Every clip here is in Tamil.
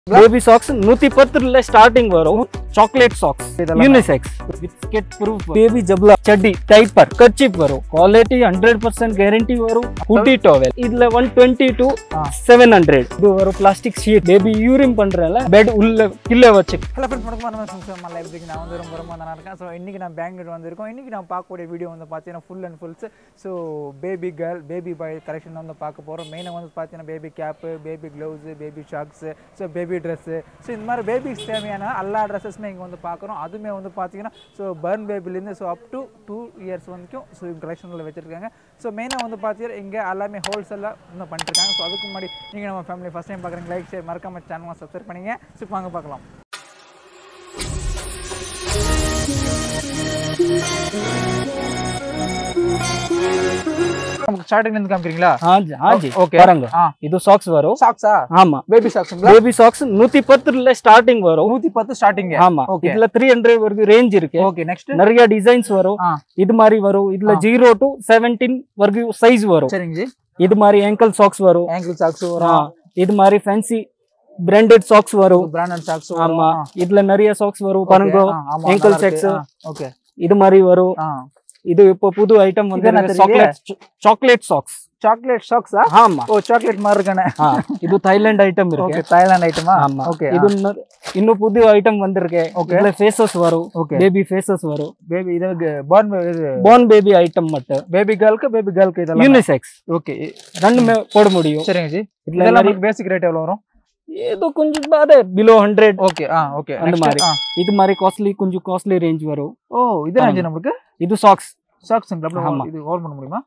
பேபி சாக்ஸ் நூத்தி பத்துல ஸ்டார்டிங் வரும் சாக்லேட் சாக்ஸ் இதெல்லாம் unisex with skid proof baby ஜப்லா சட்டி டைப்பர் கர்ச்சிப் வரும் குவாலிட்டி ஹண்ட்ரட் பர்சன்ட் கேரண்டி வரும் ஹுட்டி டோவல் இதுல ஒன் டுவெண்ட்டி டு ஆ. செவன் ஹண்ட்ரட் இது வரும் பிளாஸ்டிக் ஷீட் பேபி யூரின் பண்றல பெட் உள்ள கில்ல வச்சு ஹலோ ஃப்ரெண்ட்ஸ் வணக்கம் நம்ம சும்மா மல்ல எப்படிக்கு நான் வந்து ரொம்ப ரொம்ப நல்லா இருக்கேன் ஸோ இன்றைக்கி நான் பெங்களூர் வந்திருக்கோம் இன்றைக்கி நான் பார்க்கக்கூடிய வீடியோ வந்து பார்த்தீங்கன்னா full and fulls so baby girl baby boy collection வந்து பார்க்க போகிறோம் மெயினாக வந்து பார்த்தீங்கன்னா baby cap baby gloves baby socks so baby dress so இந்த மாதிரி பேபிக்கு தேவையான எல்லா ட்ரெஸ்ஸஸுமே இங்கே வந்து பார்க்குறோம் அதுவுமே வந்து பார்த்தீங்கன்னா ஸோ பர்ன் பேபிலேருந்து so up to two years வரைக்கும் ஸோ கலெக்ஷனில் வச்சுருக்காங்க ஸோ மெயினாக வந்து பார்த்தீங்கன்னா இங்கே எல்லாமே ஹோல்சேலாக இன்னும் பண்ணிட்டுருக்காங்க ஸோ அதுக்கு முன்னாடி நீங்கள் நம்ம ஃபேமிலி ஃபஸ்ட் டைம் பார்க்குறீங்க லைக் ஷேர் மறக்காம சேனலை சப்ஸ்கிரைப் பண்ணிங்க ஸோ இப்போ வாங்க பார்க்கலாம் நமக்கு ஸ்டார்டிங்ல இருந்து காமிக்கிறீங்களா ஆஜி ஆஜி Okay. பாருங்க ஆ இது சாக்ஸ் வரும் சாக்ஸா ஆமா பேபி சாக்ஸுங்களா பேபி சாக்ஸ் நூத்தி பத்துல ஸ்டார்டிங் வரும் நூத்தி பத்து ஸ்டார்டிங் ஆமா Okay. இதுல த்ரீ ஹண்ட்ரட் வரைக்கும் ரேஞ்ச் இருக்கு ஓகே நெக்ஸ்ட் நிறைய டிசைன்ஸ் வரும் ஆ. இது மாதிரி வரும் இதுல ஆ. ஜீரோ டு செவன்டீன் வரைக்கும் சைஸ் வரும் சரிங்க ஜி இது மாதிரி ankle சாக்ஸ் வரும் ஆங்கிள் சாக்ஸ் ஆ, வரும் இது மாதிரி ஃபேன்சி பிராண்டட் சாக்ஸ் வரும் பிராண்டட் சாக்ஸ் ஆமா இதுல நிறைய சாக்ஸ் வரும் பாருங்க ankle checks. ஓகே இது மாதிரி வரும் ஆ இது இப்போ புது ஐட்டம் வந்து இது என்ன சாக்லேட் சாக்லேட் சாக்ஸ் சாக்லேட் சாக்ஸா ஆமா ஓ சாக்லேட் மாதிரி இருக்கானே ஆ, இது தாய்லாந்து ஐட்டம் ஓகே இருக்கு தாய்லாந்து ஐட்டமா ஆமா ஓகே இது இன்னும் இன்னும் புது ஐட்டம் வந்திருக்கு Okay. இதுல ஃபேஸஸ் வரும் ஓகே பேபி ஃபேஸஸ் வரும் பேபி இது பார்ன் இது பார்ன் பேபி ஐட்டம் மட்டும் பேபி கேர்ளுக்கு பேபி கேர்ளுக்கு இதெல்லாம் யூனிசெக்ஸ் ஓகே ரெண்டுமே போட முடியும் சரிங்க ஜி இதுல இதெல்லாம் நிறைய- பேசிக் ரேட் எவ்வளவு வரும் ஏதோ கொஞ்சம் அதே பிலோ ஹண்ட்ரட் ஓகே ஆ ஓகே அந்த மாதிரி. இது மாதிரி காஸ்ட்லி கொஞ்சம் காஸ்ட்லி ரேஞ்ச் வரும் ஓ இது என்ன நம்மளுக்கு இது சாக்ஸ் சாக்ஸ்ங்களா ஆமா. இது ஹோல்ட் பண்ண முடியுமா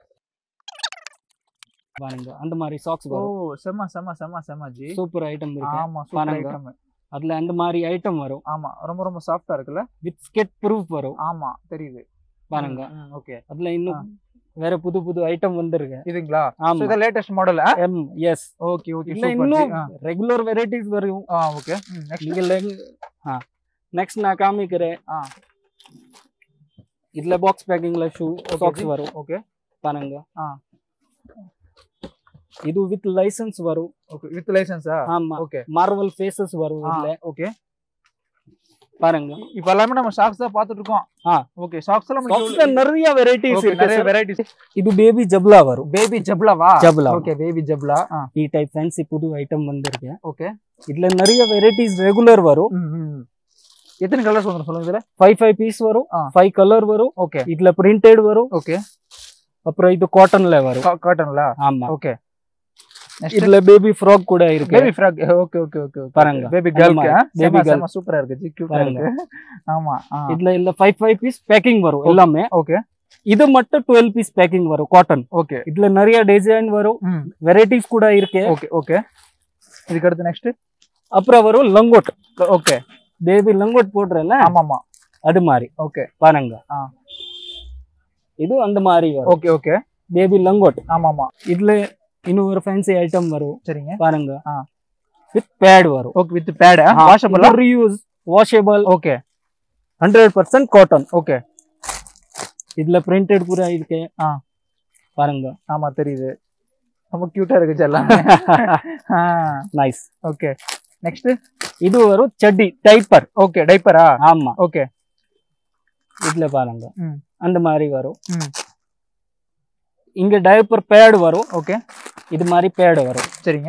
பாருங்க அந்த மாதிரி சாக்ஸ் ஓ வரும் செம்ம செம்ம செம்ம செம்ம ஜி சூப்பர் ஐட்டம் இருக்கு ஆமா சூப்பர் பாருங்க. ஐட்டம் அதுல அந்த மாதிரி ஐட்டம் வரும் ஆமா ரொம்ப ரொம்ப சாஃப்ட்டா இருக்குல்ல வித் ஸ்கெட் ப்ரூஃப் வரும் ஆமா தெரியுது பாருங்க ஓகே அதுல இன்னும் வேற புது புது ஐட்டம் வந்திருக்கு இதுங்களா ஆமா இது latest model M S okay okay இல்ல இன்னும் ரெகுலர் வெரைட்டிஸ் வரும் ஆ ஓகே நெக்ஸ்ட் நீங்க நெக்ஸ்ட் நான் காமிக்கிறேன் ஆ இதுல பாக்ஸ் பேக்கிங்ல ஷூ சாக்ஸ் வரும் ஓகே பாருங்க ஆ. இது வித் லைசன்ஸ் வரும் ஓகே வித் லைசென்ஸா ஆமா ஓகே மார்வல் ஃபேஸஸ் வரும் இதுல ஓகே பாருங்க இப்போ எல்லாமே நம்ம ஷாக்ஸ் தான் பார்த்துட்டு இருக்கோம் ஆ. ஓகே ஷாக்ஸ் எல்லாம் சாக்ஸ்ல நிறைய வெரைட்டிஸ் Okay, நிறைய இருக்கு வெரைட்டிஸ் இது பேபி ஜப்லா வரும் பேபி ஜப்லாவா ஜப்லா ஓகே பேபி ஜப்லா ಈ ಟೈಪ್ ಫ್ಯಾನ್ಸಿ ಪುದು ಐಟಮ್ வந்திருக்கு ஓகே இதுல நிறைய வெரைட்டிஸ் ரெகுலர் வரும் எத்தனை கலர்ஸ் வந்துரும் சொல்லுங்க இதுல ஃபைவ் ஃபைவ் பீஸ் வரும் ஆ. ஃபைவ் கலர் வரும் ஓகே இதுல பிரிண்டட் வரும் ஓகே அப்புறம் இது காட்டன்ல வரும் காட்டன்ல ஆமா ஓகே நெக்ஸ்ட் இதுல பேபி ஃப்ராக் கூட இருக்கு baby frock okay okay okay பாருங்க. பேபி அந்த கேர்ளுக்கு மாதிரி. Baby Baby girl. கேர்ள் சூப்பரா இருக்கு ஜி கியூட்டா பாருங்க. இருக்கு ஆமா இதுல இல்ல ஃபைவ் ஃபைவ் பீஸ் பேக்கிங் வரும் எல்லாமே ஓகே இது மட்டும் டுவெல் பீஸ் பேக்கிங் வரும் காட்டன் ஓகே இதுல நிறைய டிசைன் வரும் ம் வெரைட்டிஸ் கூட இருக்கு ஓகே ஓகே இதுக்கு அடுத்து நெக்ஸ்ட் அப்புறம் வரும் லங்கோட் ஓகே பேபி லங்கோட் போடுறல ஆமா ஆமா அது மாதிரி ஓகே பாருங்க ஆ. இது அந்த மாதிரி வரும் ஓகே ஓகே பேபி லங்கோட் ஆமா ஆமா இதுல இன்னும் ஒரு ஃபேன்சி ஐட்டம் வரும் சரிங்க பாருங்க ஆ. வித் பேட் வரும் okay with pad washable reuse washable okay hundred percent cotton okay இதுல பிரிண்டட் கூட இருக்கு ஆ. பாருங்க ஆமா தெரியுது ரொம்ப கியூட்டா இருக்கு எல்லாம் நைஸ் ஓகே நெக்ஸ்ட் இது வரும் சட்டி டைப்பர் ஓகே டைப்பரா ஆமா ஓகே இதுல பாருங்க ம். அந்த மாதிரி வரும் ம் இங்க டைப்பர் பேட் வரும் ஓகே இது மாதிரி பேட் வரும் சரிங்க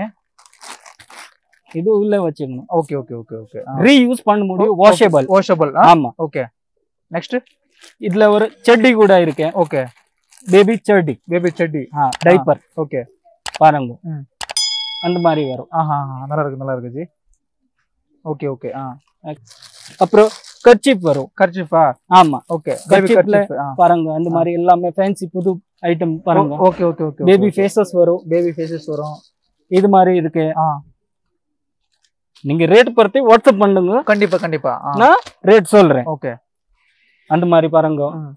இது உள்ள வச்சுக்கணும் okay okay okay okay reuse பண்ண முடியும் வாஷபிள் வாஷபிள் ஆமா ஓகே நெக்ஸ்ட் இதுல ஒரு சட்டி கூட இருக்கு ஓகே பேபி சட்டி பேபி செடி டைப்பர் ஓகே பாருங்க ம். அந்த மாதிரி வரும் ஆஹா நல்லா இருக்கு நல்லா இருக்கு ஜி ஓகே ஓகே ஆ அப்புறம் கர்ச்சிப் வரும் கர்ச்சிஃபா ஆமா ஓகே பேபி Kerchief ல கர்ச்சிஃப் ஆ பாருங்க அந்த மாதிரி எல்லாமே ஃபேன்சி புது ஐட்டம் பாருங்க okay okay okay baby faces வரும் பேபி ஃபேஸஸ் வரும் இது மாதிரி இருக்கு ஆ நீங்க ரேட் பத்தி வாட்ஸ்அப் பண்ணுங்க கண்டிப்பா கண்டிப்பா ஆ நான் ரேட் சொல்றேன் ஓகே அந்த மாதிரி பாருங்க ம்.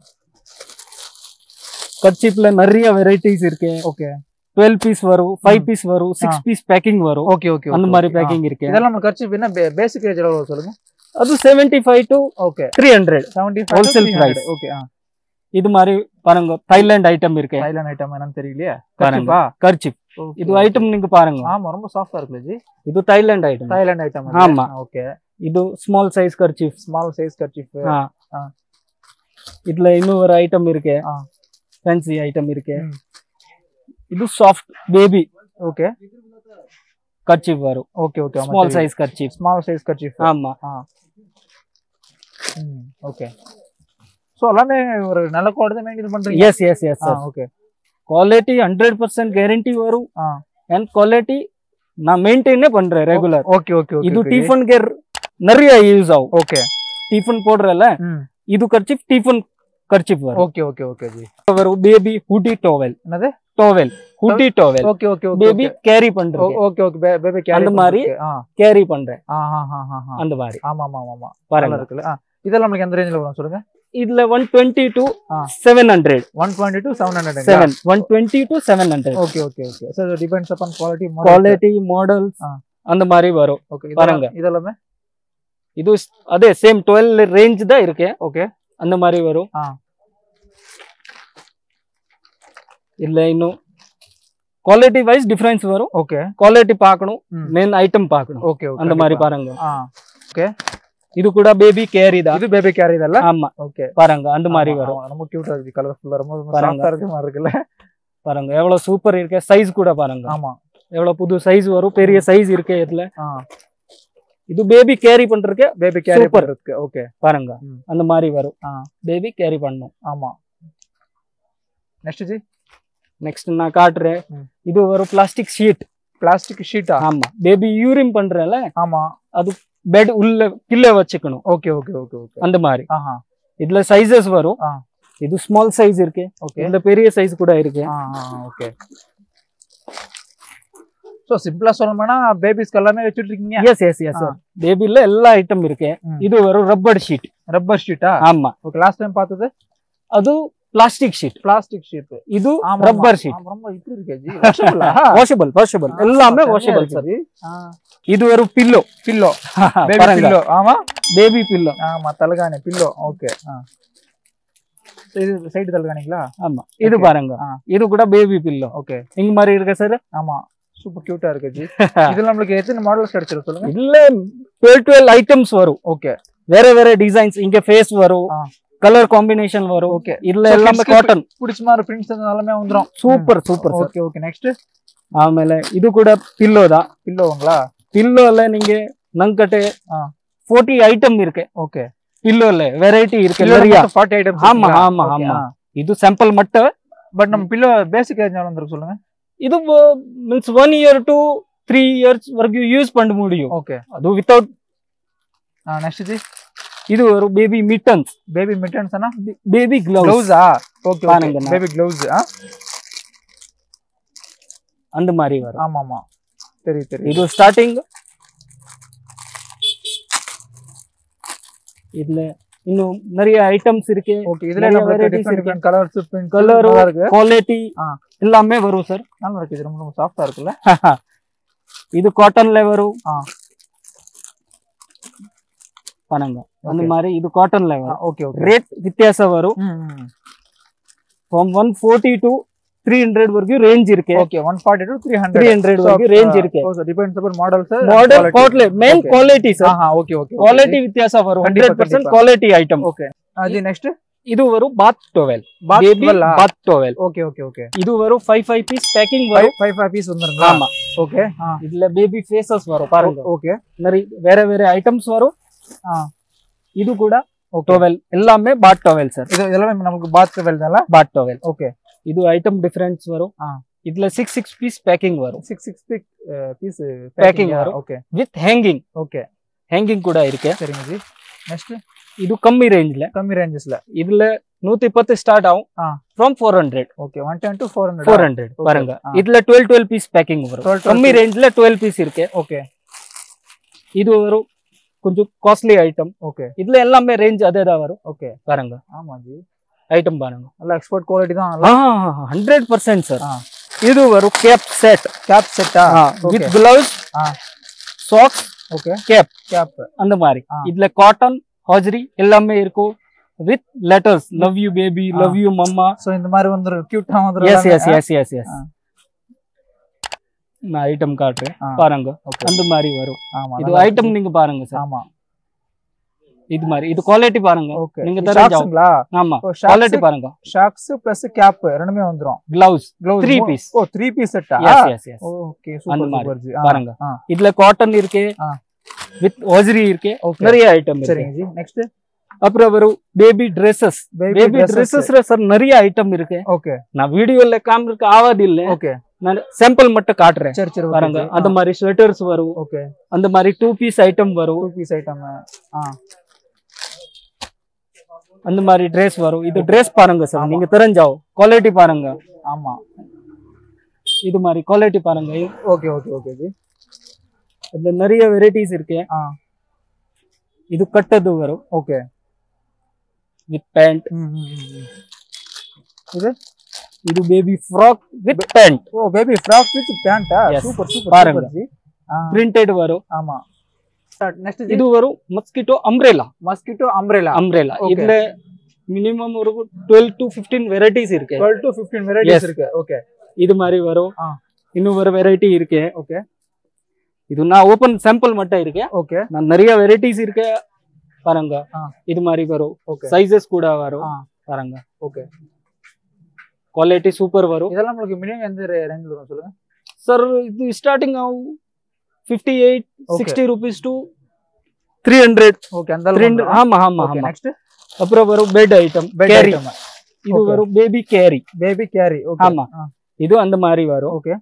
கர்ச்சிப்ல நிறைய வெரைட்டிஸ் இருக்கு ஓகே டுவெல் பீஸ் வரும் ஃபைவ் ம். பீஸ் வரும் சிக்ஸ் பீஸ் பேக்கிங் வரும் ஓகே ஓகே அந்த மாதிரி பேக்கிங் இருக்கு இதெல்லாம் நம்ம கர்ச்சிஃப் என்ன பேசிக் ரேஞ்ச் எவ்வளவு சொல்லுங்க அது seventy five to okay three hundred 75 Wholesale price. Okay ஆ இது மாதிரி பாருங்க தைலாண்ட் ஐட்டம் இருக்கு தைலாண்ட் ஐட்டம் என்னன்னு தெரியலையே பாருங்க கர்ச்சிஃபா கர்ச்சிப் இது ஐட்டம் நீங்க பாருங்க ஆமா ரொம்ப சாஃப்டா இருக்குல்ல ஜி இது தைலாண்ட் ஐட்டம் தாய்லாந்து ஐட்டம் ஆமா. ஓகே ಇದು small size kerchief small size kerchief ಹಾ ಹಾ. ಇದ್ಲ ಇನ್ನೂವರೆ ಐಟಮ್ ಇருக்கு ಹಾ. ಫ್ಯಾನ್ಸಿ ಐಟಮ್ ಇருக்கு ಹ್ಮ್. ಇದು ಸಾಫ್ಟ್ ಬೇಬಿ ஓகே ಕರ್ಚೀಫ್ ವರು okay okay small size kerchief small size kerchief ஆமா ம் ஓகே ஸோ எல்லாமே ஒரு நல்ல குவாலிட்டி மெயின்டைன் பண்றீங்க ಎಸ್ ಎಸ್ ಎಸ್ ஆ sir okay quality hundred percent guarantee ವரும் ஆ ಅಂಡ್ ಕ್ವಾಲಿಟಿ ನಾ ಮೇಂಟೈನ್ பண்றேன் ரெகுலர் ஓகே ஓகே ஓகே ಇದು ಟಿಫನ್ ಗೆ நிறைய ಯೂಸ್ ಆವು ஓகே ಟಿಫನ್ போடுறல ம் ಇದು ಕರ್ಚೀಫ್ ಟಿಫನ್ ಕರ್ಚೀಫ್ ವரும் ஓகே ஓகே ஓகே ஜி வரும் பேபி ஹுடி டோவல் என்னது towel hoodie towel okay okay okay baby carry பண்றேன் ஓகே ஓகே பேபி கேரி அந்த மாதிரி ஆ கேரி பண்றேன் ஆ ஆ ஆ ஆ ஆ அந்த மாதிரி ஆமா ஆமா ஆமா ஆமா நல்லா பாருங்க இருக்குல்ல ஆ இதெல்லாம் நம்மளுக்கு எந்த ரேஞ்சில் வரும் சொல்லுங்க இதுல ஒன் டுவெண்ட்டி டு ஆ. Seven hundred one twenty to seven hundred seven one twenty to seven hundred okay okay okay sir depends upon quality quality models ஆ. அந்த மாதிரி வரும் ஓகே பாருங்க. இதெல்லாமே ಇದು ಸ್- ಅದೇ ಸೇಮ್ ಟ್ವೆಲ್ ರೇಂಜ್ தான் இருக்கு ஓகே அந்த மாதிரி வரும் ஆ. இல்ல இன்னும் குவாலிட்டி வைஸ் டிஃபரன்ஸ் வரும் ஓகே குவாலிட்டி பார்க்கணும் ம். மெயின் ஐட்டம் பார்க்கணும் ஓகே ஓகே அந்த மாதிரி பாருங்க ஆ இது கூட பேபி கேரி தான் இது பேபி கேரி இதெல்லாம் ஆமா ஓகே பாருங்க அந்த மாதிரி வரும் ரொம்ப கியூட்டா இருக்கு கலர்ஃபுல்லா ரொம்ப பாருங்க. சாஃப்டா இருக்கு மாதிரி இருக்குல்ல பாருங்க எவ்வளவு சூப்பர் இருக்கு சைஸ் கூட பாருங்க ஆமா எவ்வளவு புது சைஸ் வரும் பெரிய சைஸ் இருக்கு இதுல ஆ இது பேபி கேரி பண்றதுக்கு பேபி கேரி Super. இருக்கு ஓகே பாருங்க ம். அந்த மாதிரி வரும் ஆ பேபி கேரி பண்ணும் ஆமா நெக்ஸ்ட் ஜி நெக்ஸ்ட் நான் காட்டுறேன் ம். இது ஒரு பிளாஸ்டிக் ஷீட் பிளாஸ்டிக் ஷீட்டா ஆமா பேபி யூரின் பண்றல ஆமா பெட் உள்ள கீழ வச்சுக்கணும் ஓகே ஓகே ஓகே ஓகே அந்த மாதிரி ஆஹா இதுல சைஸஸ் வரும் ஆ. இது ஸ்மால் சைஸ் இருக்கு ஓகே இந்த பெரிய சைஸ் கூட இருக்கு ஆ ஓகே ஸோ சிம்பிளா சொல்லணும்னா பேபிஸ்க்கு எல்லாமே வச்சுட்டு இருக்கீங்க எஸ் எஸ் எஸ் சார் பேபில எல்லா ஐட்டம் இருக்கு ம். இது வரும் ரப்பர் ஷீட் ரப்பர் ஷீட்டா ஆமா ஓகே லாஸ்ட் டைம் பார்த்தது ಅದು ಪ್ಲಾಸ್ಟಿಕ್ ಶೀಟ್ பிளாஸ்டிக் ஷீட் ಇದು ஆமா ರಬ್ಬರ್ ಶೀಟ್ ரொம்ப இப்படி இருக்கே ஜி washable ஆ? ವಾಷಬಲ್ ವಾಷಬಲ್ எல்லாமே தனியா ವಾಷಬಲ್ இருக்கு ಸರ್ ஜி. ஆ ಇದು ஒரு பில்லோ பில்லோ பேபி பாருங்க பில்லோ ஆமா பேபி பில்லோ ஆமா தலகாணி பில்லோ ஓகே இது சைடு தலகாணிங்களா ஆமா இது Okay. பாருங்க ஆ. இது கூட பேபி பில்லோ ஓகே இங்க மாதிரி இருக்க சார் ஆமா சூப்பர் கியூட்டா இருக்கு ஜி இதுல நம்மளுக்கு எத்தனை மாடல்ஸ் கிடைச்சிரும் சொல்லுங்க இல்ல டுவெல் டுவெல் ஐட்டம்ஸ் வரும் ஓகே வேற வேற டிசைன்ஸ் இங்க ஃபேஸ் வரும் ஆ. கலர் காம்பினேஷன் வரும் ஓகே இதுல So, எல்லாமே kids க்கு ಕಾಟನ್ பிடிச்ச மாதிரி பிரிண்ட்ஸ் எல்லாமே வந்துரும் super super sir okay okay next ಆಮೇಲೆ ಇದು ಕೂಡ ಪಿಲ್ಲೋ தான் பில்லோங்களா ಪಿಲ್ಲೋல நீங்க நங்கட்டே ஆ. ஃபோர்ட்டி ஐட்டம் இருக்கு ஓகே ಪಿಲ್ಲೋல வெரைட்டி இருக்கு நிறைய ஃபார்ட்டி ஐட்டம்ஸ் ஆமா, ஆமா, ஆமா. ಇದು ಸ್ಯಾಂಪಲ್ ಮಟ್ಟ பட் நம்ம பில்லோ பேசிக் எவ்வளவு வந்துருக்கு சொல்லுங்க ಇದು means one year to three years ವರೆಗೂ ಯೂಸ್ பண்ண முடியும் ஓகே ಅದು ವಿತೌಟ್ நெக்ஸ்ட் ஜி இது ஒரு பேபி மிட்டன்ஸ் பேபி மிட்டன்ஸ் அண்ணா பேபி கிளவுஸ் க்ளவுஸா ஓகே பாருங்க நான். பேபி க்ளவுஸ் ஆ அந்த மாதிரி வரும் ஆமா ஆமா தெரியும் தெரியும் இது ஸ்டார்டிங் இதுல இன்னும் நிறைய ஐட்டம்ஸ் இருக்கு ஓகே இதுல நிறைய நம்ம varieties டிஃபரெண்ட் இருக்கு. டிஃபரெண்ட் கலர்ஸ் பிரிண்ட் Colour நல்லா இருக்கு குவாலிட்டி ஆ. எல்லாமே வரும் சார் நல்லா இருக்கு இது ரொம்ப ரொம்ப சாஃப்டா இருக்குல்ல இது காட்டன்ல வரும் ஆ. பண்ணுங்க அந்த Okay. மாதிரி இது காட்டன்ல வரும் ஓகே ஓகே ರೇಟ್ ವ್ಯತ್ಯಾಸ வரும் ம் from one forty to three hundred ವರೆಗೂ ರೇಂಜ್ ಇருக்கு ஓகே 140 டு 300 த்ரீ ஹண்ட்ரட் வரைக்கும் ரேஞ்ச் இருக்கு so depends upon models model quality main Okay. Quality sir ஆஹா ஓகே ஓகே ಕ್ವಾಲಿಟಿ ವ್ಯತ್ಯಾಸ வரும் கண்டிப்பா, ಹಂಡ್ರೆಡ್ ಪರ್ಸೆಂಟ್ கண்டிப்பா. ಕ್ವಾಲಿಟಿ ಐಟಮ್ ஓகே அது நெக்ஸ்ட் ಇದು வரும் ಬಾತ್ ಟೋವೆಲ್ பாத் ಬೇಬಿ டுவெல்லா bath towel okay okay okay ಇದು வரும் ஃபைவ் ஃபைவ் பீஸ் பேக்கிங் வரும் 5 5 பீஸ் வந்துருங்களா ஆமா ஓகே ஆ இதுல பேபி ஃபேசஸ் வரும் பாருங்க ஓகே நிறைய வேற வேற ஐட்டம்ஸ் வரும் ஆ இது கூட ஓகே ಟೋವೆಲ್ எல்லாமே ಬಾತ್ ಟೋವೆಲ್ ಸರ್ இது இதெல்லாம் நமக்கு பாத் டுவெல் தான ಬಾತ್ ಟೋವೆಲ್ ஓகே ಇದು ಐಟಮ್ ಡಿಫರೆನ್ಸ್ வரும் ஆ. இதுல சிக்ஸ் சிக்ஸ் பீஸ் பேக்கிங் வரும் 6 6 பிக் பீஸ் Packing வரும். Okay with hanging okay hanging கூட இருக்கு சரிங்க ஜி நெக்ஸ்ட் ಇದು ಕಮ್ಮಿ ರೇಂಜ್ல கம்மி ரேஞ்சஸ்ல இதுல நூத்தி பத்து ஸ்டார்ட் ஆகும் ஆ. From four hundred okay 110 to 400 four hundred Okay. பாருங்க ஆ. இதுல டுவெல் டுவெல் பீஸ் பேக்கிங் 12, வரும் 12 கம்மி piece. ரேஞ்ச்ல டுவெல் பீஸ் இருக்கு ஓகே இது வரும் கொஞ்சம் காஸ்ட்லி ஐட்டம் ஓகே இதுல எல்லாமே ரேஞ்ச் அதே தான் வரும் ஓகே பாருங்க ஆமா ஜி ஐட்டம் பாருங்க நல்ல எக்ஸ்போர்ட் குவாலிட்டி தான் நல்லா ஹண்ட்ரட் பர்சன்ட் சார் ஆ. இது வரும் கேப் செட் கேப் செட்டா வித் ஓகே கிளவுஸ் ஆ. சாக்ஸ் ஓகே கேப் கேப் அந்த மாதிரி ஆ. இதுல காட்டன் ஹாஜரி எல்லாமே இருக்கும் with letters love you baby ஆ. லவ் யூ மம்மா சோ இந்த மாதிரி வந்துரும் கியூட்டா வந்துரும் எஸ் எல்லாமே. எஸ் எஸ் எஸ் எஸ் ஆ. நான் ஐட்டம் காட்டுறேன் ஆ. பாருங்க ஓகே அந்த மாதிரி வரும் ஆமா இது நல்லா ஐட்டம் நீங்க பாருங்க சார் ஆமா இது மாதிரி இது குவாலிட்டி பாருங்க ஓகே நீங்க இது தெரிஞ்சா- ஷாக்ஸுங்களா ஆமா ஓ குவாலிட்டி பாருங்க ஷாக்ஸ் பிளஸ் கேப் ரெண்டுமே வந்துரும் கிளவுஸ் க்ளவுஸ் த்ரீ பீஸ் ஓ த்ரீ பீஸ் செட்டா எஸ் எஸ் எஸ் ஓகே அந்த சூப்பர் மாதிரி. சூப்பர் ஜி ஆ, பாருங்க ஆ. இதுல காட்டன் இருக்கு ஆ. வித் ஓசரி இருக்கு ஓகே நிறைய ஐட்டம் இருக்கு சரிங்க ஜி நெக்ஸ்ட் அப்புறம் வரும் baby dresses baby baby dresses ட்ரெஸ்ஸஸ்ல சார் நிறைய ஐட்டம் இருக்கு ஓகே நான் வீடியோல காமிருக்க ஆவாது இல்ல ஓகே நான் சாம்பிள் மட்டும் காட்டுறேன் சரி சரி பாருங்க அந்த மாதிரி ஸ்வெட்டர்ஸ் வரும் ஓகே அந்த மாதிரி டூ பீஸ் ஐட்டம் வரும் டூ பீஸ் ஐட்டம் ஆ அந்த மாதிரி ட்ரெஸ் வரும் இது ட்ரெஸ் பாருங்க சார் நீங்க தெரிஞ்சாவும் குவாலிட்டி பாருங்க ஆமா இது மாதிரி குவாலிட்டி பாருங்க ஓகே ஓகே ஓகே ஜி இதுல நிறைய வெரைட்டிஸ் இருக்கு ஆ இது கட்டது வரும் ஓகே வித் பேண்ட் ம் ம், ம், ம். இது இது பேபி ஃப்ராக் வித் பேண்ட் ஓ பேபி ஃப்ராக் வித் பேண்டா Yes. சூப்பர் சூப்பர் பாருங்க. சூப்பர் ஜி ஆ பிரிண்டட் வரும் ஆமா நெக்ஸ்ட் இது வரும் mosquito umbrella mosquito umbrella umbrella Okay. இதுல மினிமம் ஒரு டுவெல் டு பிப்டீன் வெரைட்டிஸ் இருக்கு 12 டு 15 வெரைட்டிஸ் Yes. இருக்கு ஓகே இது மாதிரி வரும் ஆ. இன்னும் ஒரு வெரைட்டி இருக்கு ஓகே இது நான் ஓபன் சாம்பிள் மட்டும் இருக்கு ஓகே நான் நிறைய வெரைட்டிஸ் இருக்கு பாருங்க ஆ. இது மாதிரி வரும் ஓகே சைஸஸ் கூட வரும் ஆ. பாருங்க ஓகே குவாலிட்டி சூப்பர் வரும் இதெல்லாம் உங்களுக்கு மினிமம் எந்த ரேஞ்சில் வரும் சொல்லுங்க சார் இது ஸ்டார்டிங் ஆகும் fifty eight Okay. Sixty rupees to three hundred okay அந்த த்ரீ ஹண்ட்ரட் ஆமா ஆமா ஓகே ஆமா நெக்ஸ்ட் அப்புறம் வரும் bed item bed carry item இது Okay. வரும் baby carry baby carry okay ஆமா. இது அந்த மாதிரி வரும் ஓகே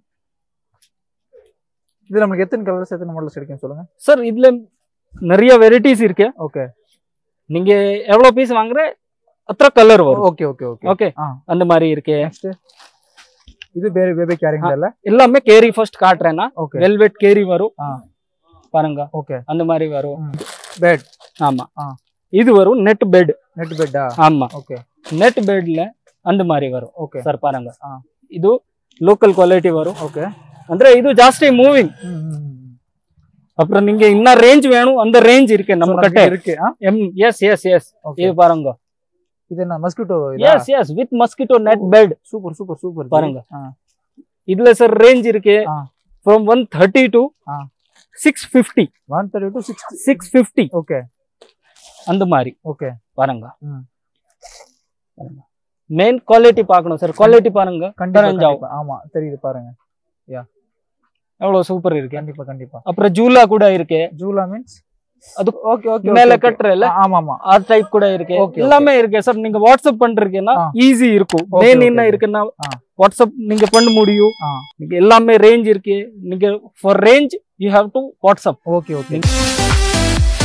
இது நம்மளுக்கு எத்தனை கலர்ஸ் எத்தனை மாடல்ஸ் கிடைக்கும் சொல்லுங்க சார் இதுல நிறைய வெரைட்டிஸ் இருக்கு ஓகே நீங்க எவ்வளவு பீஸ் வாங்குற அத்தனை கலர் வரும் ஓகே ஓகே ஓகே ஓகே ஆ. அந்த மாதிரி இருக்கு நெக்ஸ்ட் இது பேபி பேபி கேரிங் இல்ல எல்லாமே கேரி ஃபர்ஸ்ட் காட்டுறேன்னா ஓகே வெல்வெட் கேரி வரும் ஆ பாருங்க ஓகே அந்த மாதிரி வரும் பெட் ஆமா ஆ. இது வரும் நெட் பெட் நெட் பெட்டா ஆமா ஓகே நெட் பெட்ல அந்த மாதிரி வரும் ಓಕೆ ಸರ್ ಪಾರಂಗ ಹಾ. ಇದು ಲೋಕಲ್ ಕ್ವಾಲಿಟಿ ವரும் ಓಕೆ ಅಂದ್ರೆ ಇದು ಜಾಸ್ತಿ ಮೂವಿಂಗ್ அப்புறம் நீங்க என்ன ரேஞ்ச் வேணும் அந்த ரேஞ்ச் இருக்கு நம்ம கிட்ட இருக்கு ஆ? M yes yes yes Okay. இது பாருங்க இது என்ன mosquito yes yes with mosquito net bed super super super பாருங்க. ஆ. இதுல சார் ரேஞ்ச் இருக்கு ஆ. ஃப்ரம் ஒன் தேர்ட்டி டு ஆ. Six fifty 132 to 60 six fifty okay அந்த மாதிரி ஓகே பாருங்க ம். மெயின் குவாலிட்டி பார்க்கணும் சார் குவாலிட்டி பாருங்க கண்டிப்பா தெரிஞ்சாவும். கண்டிப்பா. ஆமா தெரியுது பாருங்க எவ்வளவு சூப்பர் இருக்கு கண்டிப்பா கண்டிப்பா அப்புறம் ஜூலா கூட இருக்கு ஜூலா மீன்ஸ் அது ஓகே ஓகே மேல கட்டுறல ஆமா ஆமா ஆர் டைப் கூட இருக்கு Okay, எல்லாமே இருக்கு சார் நீங்க வாட்ஸ்அப் பண்றீங்கன்னா ஆ. ஈஸி இருக்கும் Okay, மெயின் okay, என்ன okay. இருக்குன்னா ஆ. வாட்ஸ்அப் நீங்க பண்ண முடியும் ஆ நீங்க எல்லாமே ரேஞ்ச் இருக்கு நீங்க for range you have to WhatsApp okay okay